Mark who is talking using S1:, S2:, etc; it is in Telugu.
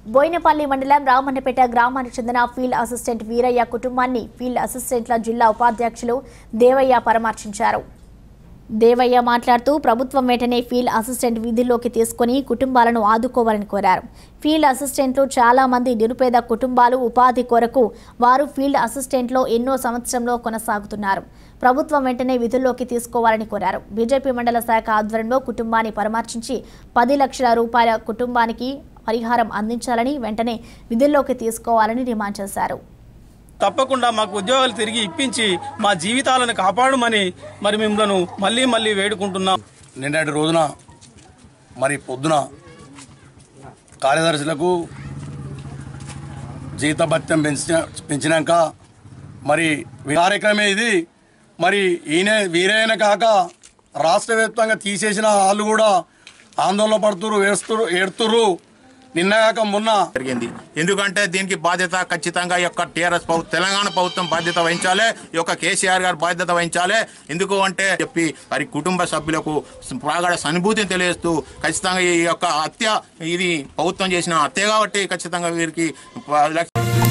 S1: బోయినపల్లి మండలం రామన్నపేట గ్రామానికి చెందిన ఫీల్డ్ అసిస్టెంట్ వీరయ్య కుటుంబాన్ని ఫీల్డ్ అసిస్టెంట్ల జిల్లా ఉపాధ్యక్షులు దేవయ్య పరామర్శించారు దేవయ్య మాట్లాడుతూ ప్రభుత్వం వెంటనే ఫీల్డ్ అసిస్టెంట్ విధుల్లోకి తీసుకుని కుటుంబాలను ఆదుకోవాలని కోరారు ఫీల్డ్ అసిస్టెంట్లు చాలా మంది నిరుపేద కుటుంబాలు ఉపాధి కొరకు వారు ఫీల్డ్ అసిస్టెంట్లో ఎన్నో సంవత్సరంలో కొనసాగుతున్నారు ప్రభుత్వం వెంటనే విధుల్లోకి తీసుకోవాలని కోరారు బీజేపీ మండల శాఖ ఆధ్వర్యంలో కుటుంబాన్ని పరామర్శించి పది లక్షల రూపాయల కుటుంబానికి పరిహారం అందించాలని వెంటనే విధుల్లోకి తీసుకోవాలని డిమాండ్ చేశారు
S2: తప్పకుండా మాకు ఉద్యోగాలు తిరిగి ఇప్పించి మా జీవితాలను కాపాడమని మరి మిమ్మల్ని మళ్ళీ మళ్ళీ వేడుకుంటున్నాం
S3: నిన్నటి రోజున మరి పొద్దున కార్యదర్శులకు జీతభత్యం పెంచిన పెంచినాక మరి కార్యక్రమే ఇది మరి ఈయన వీరైన కాక రాష్ట్ర వ్యాప్తంగా తీసేసిన వాళ్ళు కూడా ఆందోళన పడుతురు వేస్తురు ఏడుతురు నిన్నగాక మొన్న
S4: జరిగింది ఎందుకంటే దీనికి బాధ్యత ఖచ్చితంగా ఈ యొక్క టీఆర్ఎస్ ప్రభుత్వం తెలంగాణ ప్రభుత్వం బాధ్యత వహించాలి ఈ యొక్క కేసీఆర్ గారు బాధ్యత వహించాలి ఎందుకు అంటే చెప్పి వారి కుటుంబ సభ్యులకు ప్రాగాఢ సానుభూతిని తెలియజేస్తూ ఖచ్చితంగా ఈ యొక్క హత్య ఇది ప్రభుత్వం చేసిన హత్య కాబట్టి ఖచ్చితంగా వీరికి పది లక్ష-